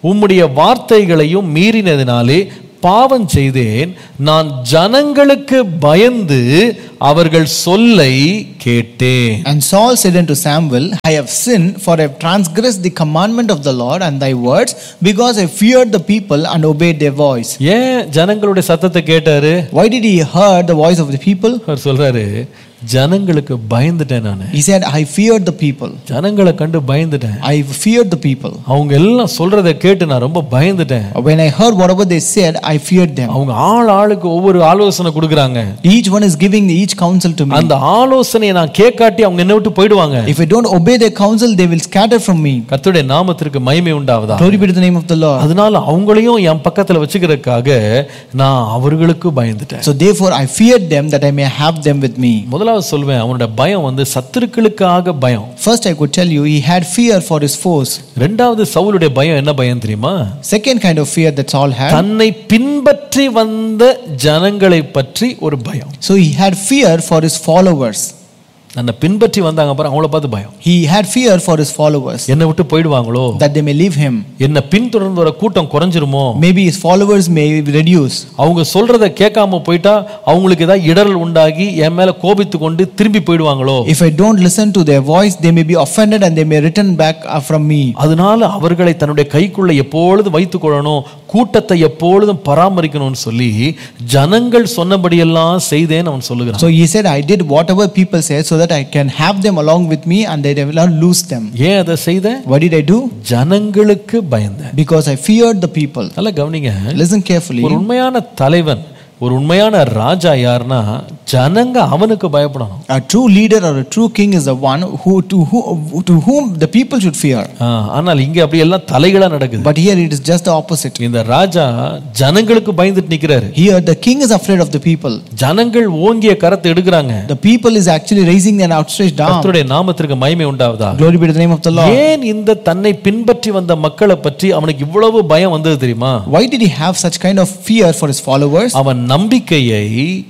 உம்முடைய வார்த்தைகளையும் மீறினதினாலே பாவம் செய்தேன் நான் ஜனங்களுக்கு பயந்து அவர்கள் சொல்லை கேட்டேன் And Saul said unto Samuel, I have sinned, for I have transgressed the commandment of the Lord and thy words, because I feared the people and obeyed their voice. ஏன் ஜனங்களுடைய சத்தத்தை கேட்டாரு Why did he hear the voice of the people? அவர் சொல்றாரு ஜனங்களுக்கு பயந்துட்டேன் நான் He said, I feared the people. ஜனங்களை கண்டு பயந்துட்டேன் I feared the people. அவங்க எல்லாம் சொல்றதை கேட்டு நான் ரொம்ப பயந்துட்டேன் When I heard whatever they said, I feared them. அவங்க ஆள் ஆளுக்கு ஒவ்வொரு ஆலோசனை கொடுக்குறாங்க Each one is giving each counsel to me. அந்த ஆலோசனையை நான் கேட்காட்டி அவங்க என்ன விட்டு போயிடுவாங்க If I don't obey their counsel, they will scatter from me. கர்த்தருடைய நாமத்திற்கு மகிமை உண்டாவதா Glory be to the name of the Lord. அதனால அவங்களையும் என் பக்கத்துல வச்சுக்கிறதுக்காக நான் அவர்களுக்கு பயந்துட்டேன் So therefore, I feared them that I may have them with me. முதலாவது சொல்வேன் அவனோட பயம் வந்து சத்துருக்களுக்காக பயம் First, I could tell you, he had fear for his foes. ரெண்டாவது சவுலுடைய பயம் என்ன பயம் தெரியுமா Second kind of fear that Saul had. தன்னை பின்பற்றி வந்த ஜனங்களை பற்றி ஒரு பயம் So he had fear for his followers. தன்னை பின்பற்றி வந்தாங்க அப்புறம் அவங்கள பார்த்து பயம் He had fear for his followers என்னை விட்டு போயிடுவாங்களோ that they may leave him. என்னை பின்தொடர்ந்து வர கூட்டம் குறைஞ்சிருமோ Maybe his followers may reduce. அவங்க சொல்றத கேட்காம போயிட்டா அவங்களுக்கு ஏதாவது இடரல் உண்டாகி என் மேல கோபித்து கொண்டு திரும்பி போயிடுவாங்களோ If I don't listen to their voice, they may be offended and they may return back uh, from me. அதனால அவர்களை தன்னுடைய கைக்குள்ள எப்பொழுதும் வைத்துக் கொள்ளணும் கூட்டத்தை எப்பொழுதும் பராமரிக்கணும்னு சொல்லி ஜனங்கள் சொன்னபடியெல்லாம் செய்தேன்னு அவன் சொல்லுகிறான் So he said, I did whatever people said so that I can have them along with me and they will not lose them. ஏன் அதை செய்த What did I do? ஜனங்களுக்கு பயந்தேன் Because I feared the people. நல்லா கவனிங்க Listen carefully. ஒரு உண்மையான தலைவன் ஒரு உண்மையான ராஜா யாருன்னா ஜனங்க அவனுக்கு பயப்படணும் A true leader or a true king is the one who to, who, to whom the people should fear. ஆ, ஆனால் இங்க அப்படி எல்லாம் தலைகளா நடக்குது But here it is just the opposite. இந்த ராஜா ஜனங்களுக்கு பயந்துட்டு நிக்கிறாரு Here the king is afraid of the people. ஜனங்கள் ஓங்கிய கரத்தை எடுக்கிறாங்க The people is actually raising an outstretched arm. கர்த்தருடைய நாமத்திற்கு மகிமை உண்டாவதா Glory be to the name of the Lord. ஏன் இந்த தன்னை பின்பற்றி வந்த மக்களை பற்றி அவனுக்கு இவ்வளவு பயம் வந்தது தெரியுமா Why did he have such kind of fear for his followers? அவன் நம்பிக்கையை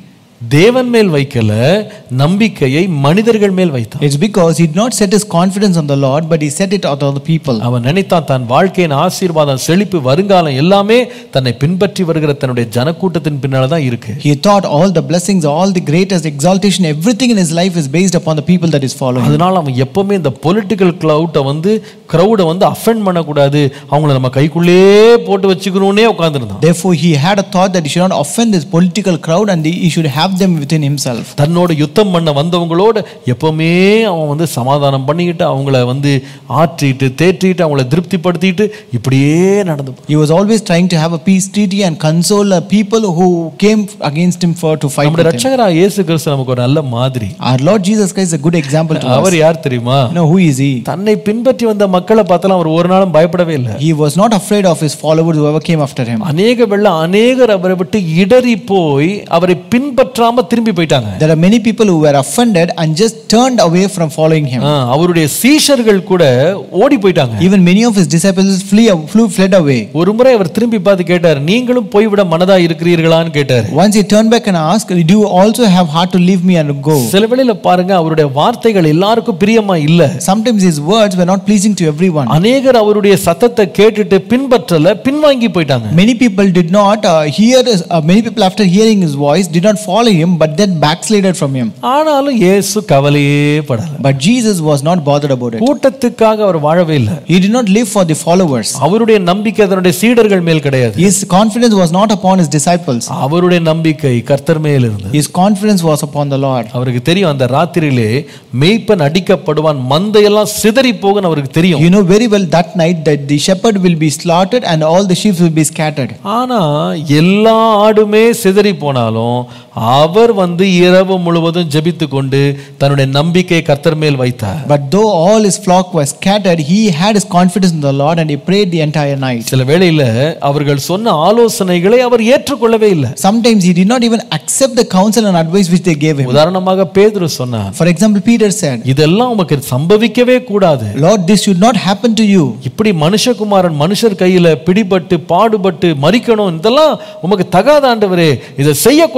தேவன் மேல் வைக்கல நம்பிக்கையை மனிதர்கள் மேல் வைத்தான் It's because he did not set his confidence on the Lord, but he set it on the people. அவன் நினைத்தான் தன் வாழ்க்கையின் ஆசீர்வாதம் செழிப்பு வருங்காலம் எல்லாமே தன்னை பின்பற்றி வருகிற தன்னுடைய ஜனக்கூட்டத்தின் பின்னால தான் இருக்கு He thought all the blessings, all the greatest exaltation, everything in his life is based upon the people that is following. அதனால அவன் எப்பவுமே இந்த பொலிட்டிக்கல் கிளவுட்டை வந்து கிரௌடை வந்து அஃபெண்ட் பண்ணக்கூடாது அவங்கள நம்ம கைக்குள்ளே போட்டு வச்சுக்கணும்னே உட்காந்துருந்தான் Therefore, he had a thought that he should not offend this political crowd and he should have them within himself. தன்னோட யுத்தம் பண்ண வந்தவங்களோட எப்பவுமே அவன் வந்து சமாதானம் பண்ணிக்கிட்டு அவங்கள வந்து ஆற்றிட்டு தேற்றிட்டு அவங்கள திருப்திப்படுத்திட்டு இப்படியே நடந்து போ- He was always trying to have a peace treaty and console uh, people who came against him for to fight நம்முடைய with him. ரட்சகரா இயேசு கிறிஸ்து நமக்கு ஒரு நல்ல மாதிரி Our Lord Jesus Christ is a good example to us. அவர் யார் தெரியுமா Now, who is he? தன்னை பின்பற்றி வந்த மக்களை பார்த்தாலும் அவர் ஒரு நாளும் பயப்படவே இல்லை He was not afraid of his followers, whoever came after him. அநேக வெள்ள அநேகர் அவரை விட்டு இடறி போய் அவரை பின்பற்றாம திரும்பி போயிட்டாங்க There are many people who were offended and just turned away from following him. ஆ, அவருடைய சீஷர்கள் கூட ஓடி போயிட்டாங்க Even many of his disciples flee, flew, fled away. ஒரு முறை அவர் திரும்பி பார்த்து கேட்டார் நீங்களும் போய்விட மனதா இருக்கிறீர்களான்னு கேட்டார் Once he turned back and asked, Do you also have heart to leave me and go? சில வேளையில பாருங்க அவருடைய வார்த்தைகள் எல்லாருக்கும் பிரியமா இல்ல Sometimes his words were not pleasing to everyone. அநேகர் அவருடைய சத்தத்தை கேட்டுட்டு பின்பற்றல பின்வாங்கி போயிட்டாங்க Many people did not uh, hear, his, uh, many people after hearing his voice did not follow him but then backslided from him. ஆனாலும் இயேசு கவலையே படல But Jesus was not bothered about it. கூட்டத்துக்காக அவர் வாழவே இல்லை He did not live for the followers. அவருடைய நம்பிக்கை அதனுடைய சீடர்கள் மேல் கிடையாது His confidence was not upon his disciples. அவருடைய நம்பிக்கை கர்த்தர் மேல் இருந்தது His confidence was upon the Lord. அவருக்கு தெரியும் அந்த ராத்திரியிலே மேய்ப்பன் அடிக்கப்படுவான் மந்தையெல்லாம் சிதறி போகுன்னு அவருக்கு தெரியும் You know very well that night that the shepherd will be slaughtered and all the sheep will be scattered. ஆனா எல்லா ஆடுமே சிதறி போனாலும் அவர் வந்து இரவு முழுவதும் ஜெபித்து கொண்டு தன்னுடைய நம்பிக்கை கர்த்தர் மேல் வைத்தார் But though all his flock was scattered, he had his confidence in the Lord and he prayed the entire night. சில வேளையில அவர்கள் சொன்ன ஆலோசனைகளை அவர் ஏற்றுக்கொள்ளவே இல்லை Sometimes he did not even accept the counsel and advice which they gave him. உதாரணமாக பேதுரு சொன்னார் For example, Peter said, இதெல்லாம் உமக்கு சம்பவிக்கவே கூடாது Lord, this should not happen to you. இப்படி மனுஷகுமாரன் மனுஷர் கையில பிடிபட்டு பாடுபட்டு மறிக்கணும் இதெல்லாம் உமக்கு தகாத ஆண்டவரே இதை செய்யக்கூடாதுன்னு சொல்லி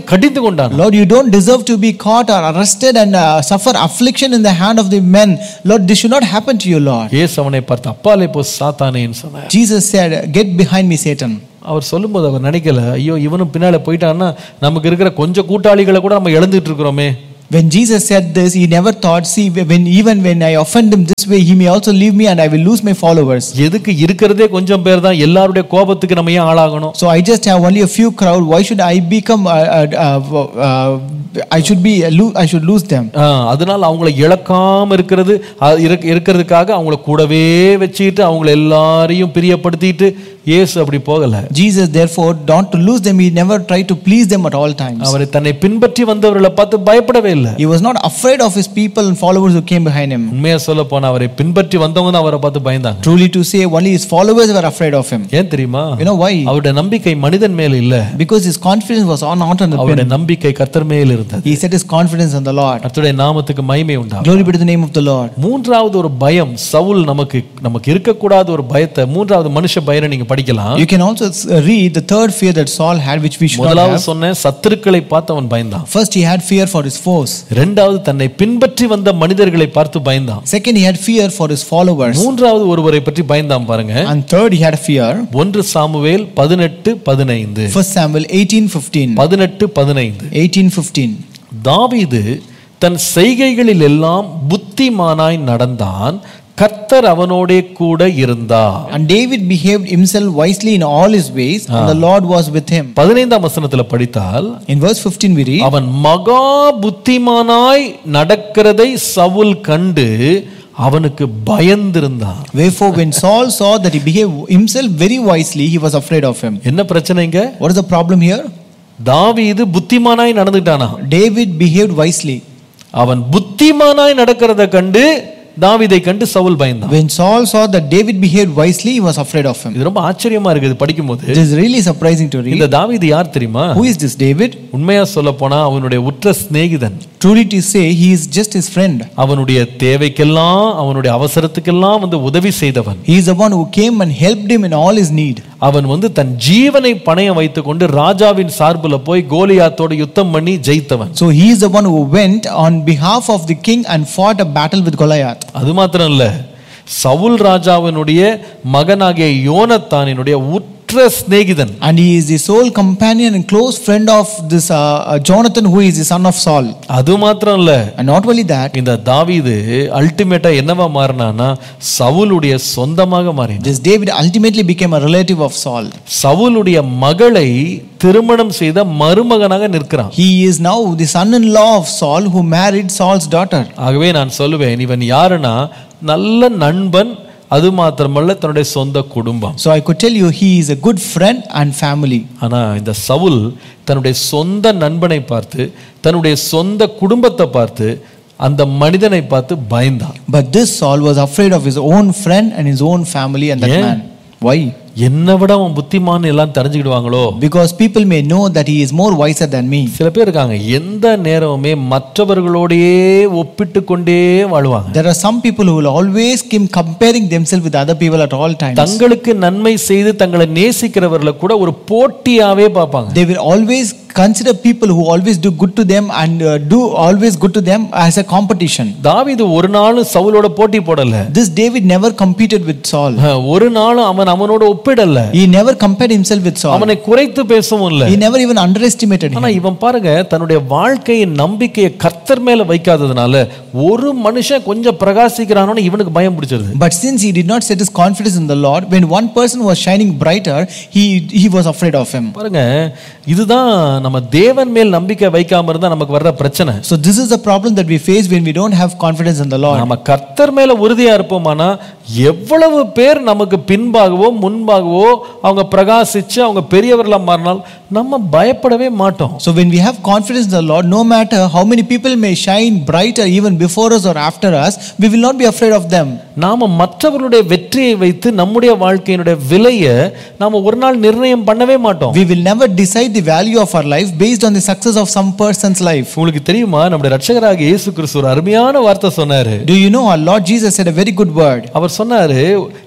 கடிந்து கொண்டான் Lord, you don't deserve to be caught or arrested and uh, suffer affliction in the hand of the men. Lord, this should not happen to you, Lord. இயேசு அவனை பார்த்து அப்பாலே போ சாத்தானேன்னு சொன்னார் Jesus said, Get behind me, Satan. அவர் சொல்லும்போது அவர் நினைக்கல ஐயோ இவனும் பின்னால போயிட்டான்னா நமக்கு இருக்கிற கொஞ்சம் கூட்டாளிகளை கூட நம்ம இழந்துட்டு இருக்கிறோமே When Jesus said this, he never thought, see, when even when I offend him this way, he may also leave me and I will lose my followers. எதுக்கு இருக்கிறதே கொஞ்சம் பேர் தான் எல்லாருடைய கோபத்துக்கு நம்ம ஏன் ஆளாகணும் So I just have only a few crowd. Why should I become? Uh, uh, uh, uh, I should be. lo- I should lose them. ஆ, அதனால அவங்கள இழக்காம இருக்கிறது அ- இருக்க- இருக்கிறதுக்காக அவங்கள கூடவே வச்சுக்கிட்டு அவங்கள எல்லாரையும் பிரியப்படுத்திட்டு இயேசு அப்படி போகல Jesus, therefore, not to lose them, he never tried to please them at all times. அவரை தன்னை பின்பற்றி வந்தவர்களை பார்த்து பயப்படவே இல்லை He was not afraid of his people and followers who came behind him. உண்மையா சொல்ல போனா அவரை பின்பற்றி வந்தவங்க தான் அவரை பார்த்து பயந்தாங்க Truly to say, only his followers were afraid of him. ஏன் தெரியுமா You know why? அவருடைய நம்பிக்கை மனிதன் மேல் இல்ல Because his confidence was on not on the அவருடைய pen. நம்பிக்கை கர்த்தர் மேல் இருந்தது He set his confidence on the Lord. கர்த்தருடைய நாமத்துக்கு மகிமை உண்டாகும் Glory be to the name of the Lord. மூன்றாவது ஒரு பயம் சவுல் நமக்கு நமக்கு இருக்கக்கூடாத ஒரு பயத்தை மூன்றாவது மனுஷ பயனை நீங்க படிக்கலாம் You can also uh, read the third fear that Saul had, which we should not முதலாவது have. சொன்னேன் சத்துருக்களை பார்த்து அவன் பயந்தான் First, he had fear for his foes. இரண்டாவது தன்னை பின்பற்றி வந்த மனிதர்களை பார்த்து பயந்தான் Second, he had fear for his followers. மூன்றாவது ஒருவரை பற்றி பயந்தான் பாருங்க And third, he had fear. ஒன்று சாமுவேல் பதினெட்டு பதினைந்து First Samuel 18:15. பதினெட்டு பதினைந்து 18:15. தாவீது தன் செய்கைகளில் எல்லாம் புத்திமானாய் நடந்தான் கர்த்தர் அவனோடே கூட இருந்தார் And David behaved himself wisely in all his ways, and the Lord was with him. பதினைந்தாம் வசனத்துல படித்தால் In verse 15, we read, அவன் மகா புத்திமானாய் நடக்கிறதை சவுல் கண்டு அவனுக்கு பயந்திருந்தான் Wherefore, when Saul saw that he behaved himself very wisely, he was afraid of him. என்ன பிரச்சனைங்க What is the problem here? தாவீது புத்திமானாய் நடந்துட்டானா David behaved wisely. அவன் புத்திமானாய் நடக்கிறத கண்டு தாவீதை கண்டு சவுல் பயந்தான் When Saul saw that David behaved wisely, he was afraid of him. இது ரொம்ப ஆச்சரியமா இருக்குது படிக்கும்போது It is really surprising to read. இந்த தாவீது யார் தெரியுமா Who is this David? உண்மையா சொல்ல போனா அவனுடைய உற்ற சிநேகிதன் Truly to say, he is just his friend. அவனுடைய தேவைக்கெல்லாம் அவனுடைய அவசரத்துக்கெல்லாம் வந்து உதவி செய்தவன் He is the one who came and helped him in all his need. அவன் வந்து தன் ஜீவனை பணயம் வைத்துக்கொண்டு ராஜாவின் சார்புல போய் கோலியாத்தோட யுத்தம் பண்ணி ஜெயித்தவன் So he is the one who went on behalf of the king and fought a battle with Goliath. அது மாத்திரம் இல்ல சவுல் ராஜாவினுடைய மகனாகிய யோனத்தானினுடைய உற்ற சிநேகிதன் And he is the sole companion and close friend of this uh, uh, Jonathan, who is the son of Saul. அது மாத்திரம் இல்ல And not only that, இந்த தாவீது அல்டிமேட்டா என்னவா மாறினானா சவுலுடைய சொந்தமாக மாறினான் this David ultimately became a relative of Saul. சவுலுடைய மகளை திருமணம் செய்த மருமகனாக நிற்கிறான் He is now the son-in-law of Saul who married Saul's daughter. ஆகவே நான் சொல்லுவேன் இவன் யாருன்னா நல்ல நண்பன் அது மாத்திரமல்ல தன்னுடைய சொந்த குடும்பம் So I could tell you he is a good friend and family. ஆனா இந்த சவுல் தன்னுடைய சொந்த நண்பனை பார்த்து தன்னுடைய சொந்த குடும்பத்தை பார்த்து அந்த மனிதனை பார்த்து பயந்தான் But this Saul was afraid of his own friend and his own family and that Yeah. man. Why? என்னை விட அவன் புத்திமான் எல்லாம் தெரிஞ்சுக்கிடுவாங்களோ Because people may know that he is more wiser than me. சில பேர் இருக்காங்க எந்த நேரமுமே மற்றவர்களோடையே ஒப்பிட்டு கொண்டே வாழ்வாங்க There are some people who will always keep comparing themselves with other people at all times. தங்களுக்கு நன்மை செய்து தங்களை நேசிக்கிறவர்களை கூட ஒரு போட்டியாவே பார்ப்பாங்க They will always consider people who always do good to them and uh, do always good to them as a competition. தாவீது ஒரு நாளும் சவுலோட போட்டி போடல This David never competed with Saul. அஹ், ஒரு நாளும் அவன் அவனோட ஒப்பிடல He never compared himself with Saul. அவனை குறைத்து பேசவும் இல்ல He never even underestimated him. ஆனா இவன் பாருங்க தன்னுடைய வாழ்க்கையின் நம்பிக்கையை கர்த்தர் மேல வைக்காததுனால ஒரு மனுஷன் கொஞ்சம் பிரகாசிக்கிறானோன்னு இவனுக்கு பயம் பிடிச்சிருது But since he did not set his confidence in the Lord, when one person was shining brighter, he, he was afraid of him. பாருங்க இதுதான் நம்ம தேவன் மேல் நம்பிக்கை வைக்காம இருந்தா நமக்கு வர்ற பிரச்சனை So this is the problem that we face when we don't have confidence in the Lord. நம்ம கர்த்தர் மேல உறுதியா இருப்போமானா எவ்வளவு பேர் நமக்கு பின்பாகவோ முன்பாகவோ அவங்க பிரகாசிச்சு அவங்க பெரியவர்களா மாறினால் நம்ம பயப்படவே மாட்டோம் So when we have confidence in the Lord, no matter how many people may shine brighter even before us or after us, we will not be afraid of them. நாம மற்றவர்களுடைய வெற்றியை வைத்து நம்முடைய வாழ்க்கையினுடைய விலையை நாம ஒரு நாள் நிர்ணயம் பண்ணவே மாட்டோம் We will never decide the value of our life based on the success of some person's life. உங்களுக்கு தெரியுமா நம்முடைய ரட்சகராகிய இயேசு கிறிஸ்து ஒரு அருமையான வார்த்தை சொன்னாரு Do you know our Lord Jesus said a very good word? அவர் சொன்னாரு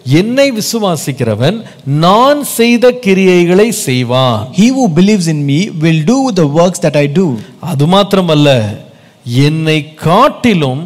என்னை விசுவாசிக்கிறவன் நான் செய்த கிரியைகளை செய்வான் He who believes in me will do the works that I do. அது மாத்திரமல்ல என்னை காட்டிலும்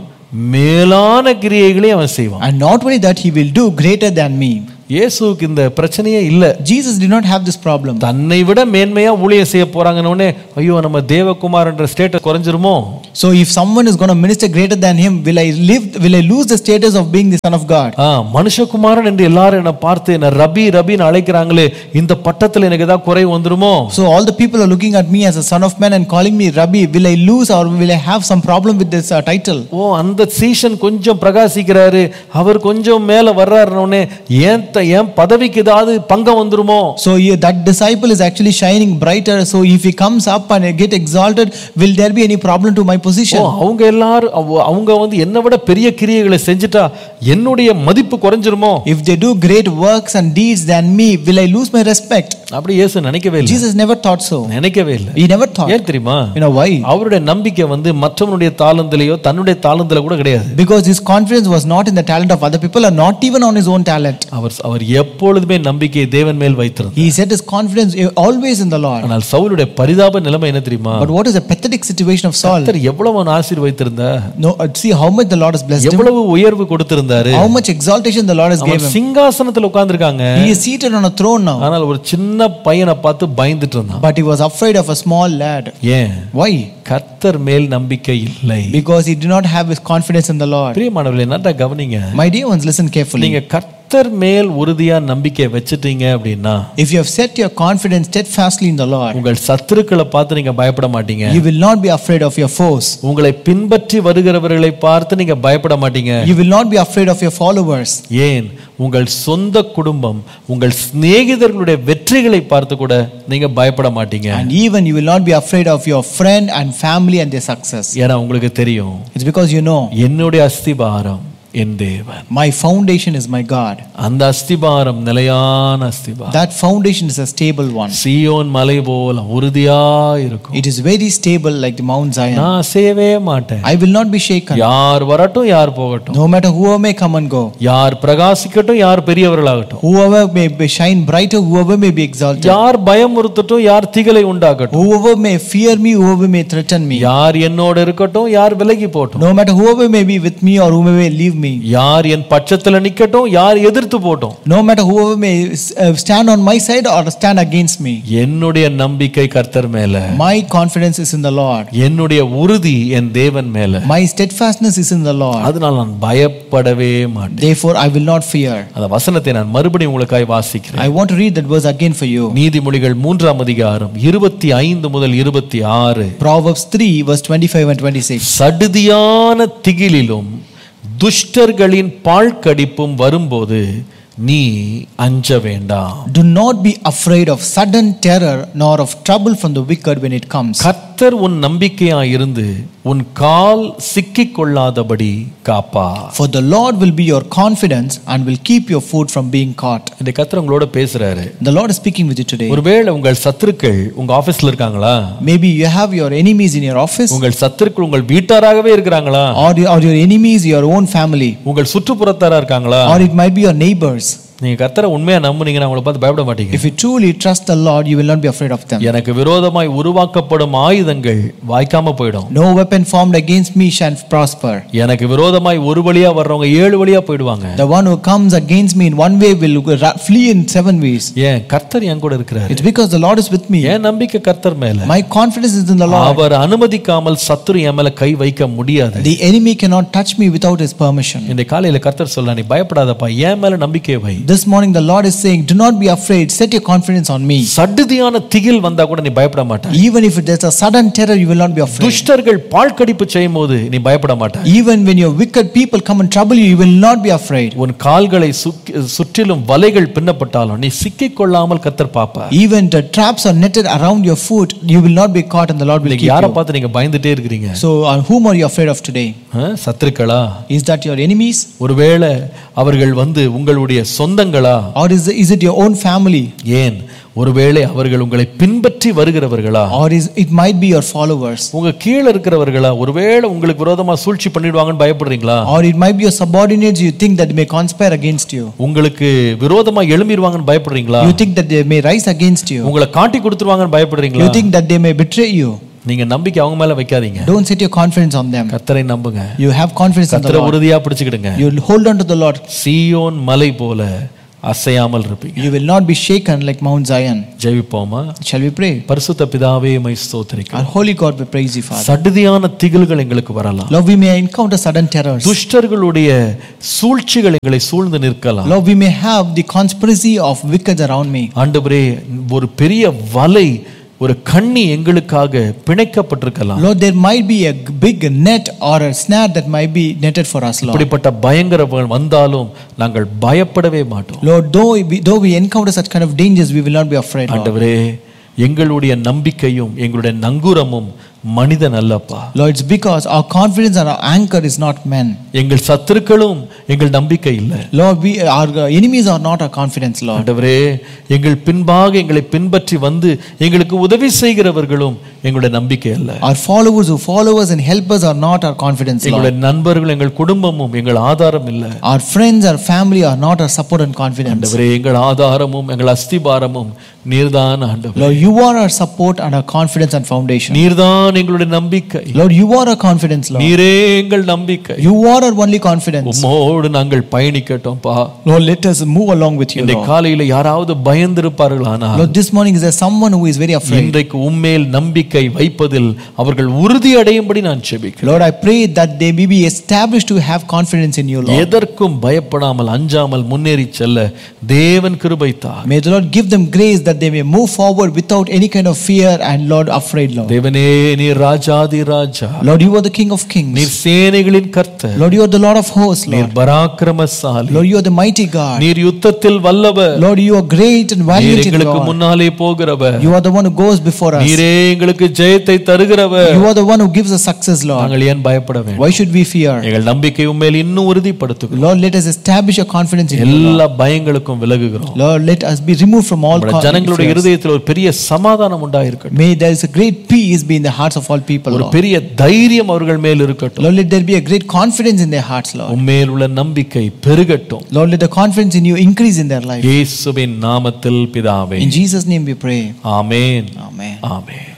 மேலான கிரியைகளை அவன் செய்வான் And not only that, he will do greater than me. இயேசுவுக்கு இந்த பிரச்சனையே இல்ல Jesus did not have this problem. தன்னை விட மேன்மையா ஊழியம் செய்ய போறாங்கன்னு ஐயோ நம்ம தேவகுமார்ன்ற ஸ்டேட்டஸ் குறைஞ்சிருமோ So if someone is going to minister greater than him, will I live? Will I lose the status of being the son of God? ஆ, மனுஷகுமாரன் என்று எல்லாரும் என்னை பார்த்து என்ன ரபி ரபின்னு அழைக்கிறாங்களே இந்த பட்டத்துல எனக்கு ஏதாவது குறை வந்துருமோ So all the people are looking at me as a son of man and calling me Rabbi. Will I lose or will I have some problem with this uh, title? ஓ அந்த சீசன் கொஞ்சம் பிரகாசிக்கிறாரு அவர் கொஞ்சம் மேல வர்றாருனே ஏன் த- ஏன் பதவிக்கு ஏதாவது பங்கம் வந்துருமோ So yeah, that disciple is actually shining brighter. So if he comes up and get exalted, will there be any problem to my O position? அவங்க எல்லாரும் அவ- அவங்க வந்து என்னை விட பெரிய கிரியைகளை செஞ்சுட்டா என்னுடைய மதிப்பு குறைஞ்சிருமோ If they do great works and deeds than me, will I lose my respect? அப்படி இயேசு நினைக்கவே இல்லை Jesus never thought so. நினைக்கவே இல்லை He never thought. ஏன் தெரியுமா You know why? அவருடைய நம்பிக்கை வந்து மற்றவனுடைய தாளந்திலேயோ தன்னுடைய தாளந்தில கூட கிடையாது Because his confidence was not in the talent of other people or not even on his own talent. அவர் அவர் எப்பொழுதுமே நம்பிக்கையை தேவன் மேல் வைத்திருந்தார் He set his confidence always in the Lord. ஆனால் சவுலுடைய பரிதாப நிலைமை என்ன தெரியுமா But what is the pathetic situation of Saul? கர்த்தர் எவ்வளவு அவன் ஆசீர்வதித்திருந்தா No, uh, see how much the Lord has blessed him, எவ்வளவு உயர்வு கொடுத்திருந்தாரு how much exaltation the Lord has given அவன் him. சிங்காசனத்துல உட்கார்ந்திருக்காங்க He is seated on a throne now, ஆனால் ஒரு சின்ன பையனை பார்த்து பயந்துட்டு இருந்தான் but he was afraid of a small lad. ஏன் Why? கர்த்தர் மேல் நம்பிக்கை இல்லை Because he did not have his confidence in the Lord. பிரியமானவர்களே என்னடா கவனிங்க My dear ones, listen carefully. நீங்க கர்த்தர் மேல் உறுதியா நம்பிக்கை வச்சிட்டீங்க அப்படின்னா If you have set your confidence steadfastly in the Lord, உங்கள் சத்துருக்களை பார்த்து நீங்க பயப்பட மாட்டீங்க you will not be afraid of your foes. உங்களை பின்பற்றி வருகிறவர்களை பார்த்து நீங்க பயப்பட மாட்டீங்க You will not be afraid of your followers. ஏன் உங்கள் சொந்த குடும்பம் உங்கள் சிநேகிதர்களுடைய வெற்றிகளை பார்த்து கூட நீங்க பயப்பட மாட்டீங்க And even you will not be afraid of your friend and family and their success. ஏன்னா உங்களுக்கு தெரியும் It's because you know என்னுடைய அஸ்திபாரம் என் தேவன் my foundation is my God. அந்த அஸ்திபாரம் நிலையான அஸ்திபாரம் That foundation is a stable one. சீயோன் மலை போல உறுதியா இருக்கும் It is very stable like the Mount Zion. நான் அசையவே மாட்டேன் I will not be shaken. யார் வரட்டும் யார் போகட்டும் No matter whoever may come and go, யார் பிரகாசிக்கட்டும் யார் பெரியவர்களாகட்டும் whoever may be shine brighter, whoever may be exalted, யார் பயமுறுத்தட்டும் யார் திகலை உண்டாக்கட்டும் whoever may fear me, whoever may threaten me, யார் என்னோட இருக்கட்டும் யார் விலகி போட்டும் no matter whoever may be with me or whoever may leave me, யார் என் பட்சத்துல நிக்கட்டும் யார் எதிர்த்து போட்டும் no matter whoever may uh, stand on my side or stand against me, என்னுடைய நம்பிக்கை கர்த்தர் மேல my confidence is in the Lord. என்னுடைய உறுதி என் தேவன் மேல My steadfastness is in the Lord. அதனால் நான் பயப்படவே மாட்டேன் Therefore, I will not fear. அந்த வசனத்தை நான் மறுபடியும் உங்களுக்காய் வாசிக்கிறேன் I want to read that verse again for you. நீதிமொழிகள் மூன்றாம் அதிகாரம் இருபத்தி ஐந்து முதல் இருபத்தி ஆறு Proverbs 3, verse 25 and 26. சடுதியான திகிலிலும் துஷ்டர்களின் பாழ்கடிப்பும் வரும்போது நீ அஞ்ச வேண்டாம் Do not be afraid of sudden terror nor of trouble from the wicked when it comes. கர்த்தர் உன் நம்பிக்கையாய் இருந்து உன் கால் சிக்கிக் கொள்ளாதபடி காப்பா For the Lord will be your confidence and will keep your foot from being caught. இந்த கர்த்தர் உங்களோட பேசுறாரு The Lord is speaking with you today. ஒருவேளை உங்கள் சத்துருக்கள் உங்க ஆபீஸ்ல இருக்காங்களா Maybe you have your enemies in your office உங்கள் சத்துருக்கள் உங்கள் வீட்டாராகவே இருக்கிறாங்களா or, or your enemies your own family உங்கள் சுற்றுப்புறத்தாரா இருக்காங்களா or it might be your neighbors. நீங்க கர்த்தரை உண்மையா நம்புனீங்கன்னா அவங்கள பார்த்து பயப்பட மாட்டீங்க If you truly trust the Lord, you will not be afraid of them. எனக்கு விரோதமாய் உருவாக்கப்படும் ஆயுதங்கள் வாய்க்காம போயிடும் No weapon formed against me shall prosper. எனக்கு விரோதமாய் ஒரு வழியா வர்றவங்க ஏழு வழியா போயிடுவாங்க The one who comes against me in one way will ra- flee in seven ways. ஏன் கர்த்தர் என் கூட இருக்கிறாரு It's because the Lord is with me. என் நம்பிக்கை கர்த்தர் மேல My confidence is in the Lord. அவர் அனுமதிக்காமல் சத்துரு என் மேல கை வைக்க முடியாது The enemy cannot touch me without his permission. இந்த காலையில கர்த்தர் சொல்ல நீ பயப்படாதப்பா என் மேல நம்பிக்கை வை This morning, the Lord is saying, Do not be afraid, set your confidence on me. சடுதியான திகில் வந்தா கூட நீ பயப்பட மாட்ட Even if there's a sudden terror, you will not be afraid. துஷ்டர்கள் பாழ்கடிப்பு செய்யும் போது நீ பயப்பட மாட்ட Even when your wicked people come and trouble you, you will not be afraid. உன் கால்களை சுக்கி- சுற்றிலும் வலைகள் பின்னப்பட்டாலும் நீ சிக்கிக் கொள்ளாமல் கர்த்தர் பாப்ப Even the traps are netted around your foot, you will not be caught, and the Lord will இன்னைக்கு keep யாரை you. பார்த்து நீங்க பயந்துட்டே இருக்கிறீங்க So, on whom are you afraid of today? Ah, சத்துருக்களா Is that your enemies? ஒருவேளை அவர்கள் வந்து உங்களுடைய சொந்தங்களா Or is, is it your own family? ஏன் ஒருவேளை அவர்கள் உங்களை பின்பற்றி வருகிறவர்களா Or is, it might be your followers. உங்க கீழே இருக்கிறவர்களா ஒருவேளை உங்களுக்கு விரோதமா சூழ்ச்சி பண்ணிடுவாங்கன்னு பயப்படுறீங்களா Or it might be your subordinates you think that they may conspire against you. உங்களுக்கு விரோதமா எழும்பிடுவாங்கன்னு பயப்படுறீங்களா You think that they may rise against you. உங்களை காட்டி கொடுத்துருவாங்கன்னு பயப்படுறீங்களா You think that they may betray you. நீங்க நம்பிக்கை அவங்க மேல வைக்காதீங்க Don't set your confidence on them. கத்தரை நம்புங்க You have confidence in the கத்தரை Lord. உறுதியா பிடிச்சுக்கிடுங்க You will hold on to the Lord. சீயோன் மலை போல அசையாமல் இருப்பீங்க You will not be shaken like Mount Zion. ஜெபிப்போமா Shall we pray? பரிசுத்த பிதாவே மை ஸ்தோத்திரிக்க Our holy God, we praise you, Father. சடுதியான திகில்கள் எங்களுக்கு வரலாம் Lord, we may encounter sudden terrors. துஷ்டர்களுடைய சூழ்ச்சிகள் எங்களை சூழ்ந்து நிற்கலாம் Lord, we may have the conspiracy of wicked around me. ஆண்டவரே ஒரு பெரிய வலை ஒரு கண்ணி எங்களுக்காக பிணைக்கப்பட்டிருக்கலாம் Lord, there might be a g- big net or a snare that might be netted for us, Lord. இப்படிப்பட்ட பயங்கரங்கள் வந்தாலும் நாங்கள் பயப்படவே மாட்டோம் Lord, though we, though we encounter such kind of dangers, we will not be afraid, Lord. ஆண்டவரே எங்களுடைய நம்பிக்கையும் எங்களுடைய நங்கூரமும் மனிதன் அல்லப்பா Lord, it's because our confidence and our anchor is not men. எங்கள் சத்துருக்களும் எங்கள் நம்பிக்கை இல்லை Lord, we, our uh, enemies are not our confidence, Lord. ஆண்டவரே எங்கள் பின்பாக எங்களை பின்பற்றி வந்து எங்களுக்கு உதவி செய்கிறவர்களும் எங்களுடைய நம்பிக்கை அல்ல Our followers who follow us and help us are not our confidence, Lord. எங்களுடைய நண்பர்கள் எங்கள் குடும்பமும் எங்கள் ஆதாரம் இல்லை Our friends, our family are not our support and confidence. ஆண்டவரே எங்கள் ஆதாரமும் எங்கள் அஸ்திபாரமும் நீர்தான் ஆண்டவர் Lord, you are our support and our confidence and foundation. நீர்தான் எங்களுடைய நம்பிக்கை Lord, you are our confidence, Lord. நீரே எங்கள் நம்பிக்கை You are our only confidence. உம்மோடு நாங்கள் பயணிக்கட்டோம்ப்பா Lord, let us move along with you, இந்த Lord. காலையில யாராவது பயந்திருப்பார்களானா Lord, this morning is there someone who is very afraid? இன்றைக்கு உம்மேல் நம்பிக்கை வைப்பதில் அவர்கள் உறுதி அடையும்படி நான் செபிக்கிறேன் Lord, I pray that they may be established to have confidence in you, Lord. எதற்கும் பயப்படாமல் அஞ்சாமல் முன்னேறி செல்ல தேவன் கிருபை தார் May the Lord give them grace that they may move forward without any kind of fear and, Lord, afraid, Lord. தேவனே நீர் ராஜாதி ராஜா Lord, you are the King of kings. நீர் சேனைகளின் கர்த்தர் Lord, you are the Lord of hosts, நீர் Lord. பராக்கிரமசாலி Lord, you are the mighty God. நீர் யுத்தத்தில் வல்லவர் Lord, you are great and நீர் valiant in எங்களுக்கு God. முன்னாலே போகிறவர் You are the one who goes before us. நீரே எங்களுக்கு ஜெயத்தை தருகிறவர் You are the one who gives us success, Lord. நாங்கள் ஏன் பயப்பட வேண்டும் Why should we fear? எங்கள் நம்பிக்கை உண்மையில் இன்னும் உறுதிப்படுத்துகிறோம் Lord, let us establish your confidence in you. எல்லா பயங்களுக்கும் விலகுகிறோம் Lord, let us be removed from all நம்முடைய co- ஜனங்களுடைய fears. இருதயத்தில் ஒரு பெரிய சமாதானம் உண்டாயிருக்கட்டும் May there is a great peace be in the hearts of all people, ஒரு Lord. பெரிய தைரியம் அவர்கள் மேல் இருக்கட்டும் Lord, let there be a great confidence in their hearts, Lord. உண்மையில் உள்ள நம்பிக்கை பெருகட்டும் Lord, let the confidence in you increase in their life. இயேசுவின் நாமத்தில் பிதாவே In Jesus' name we pray. Amen Amen. Amen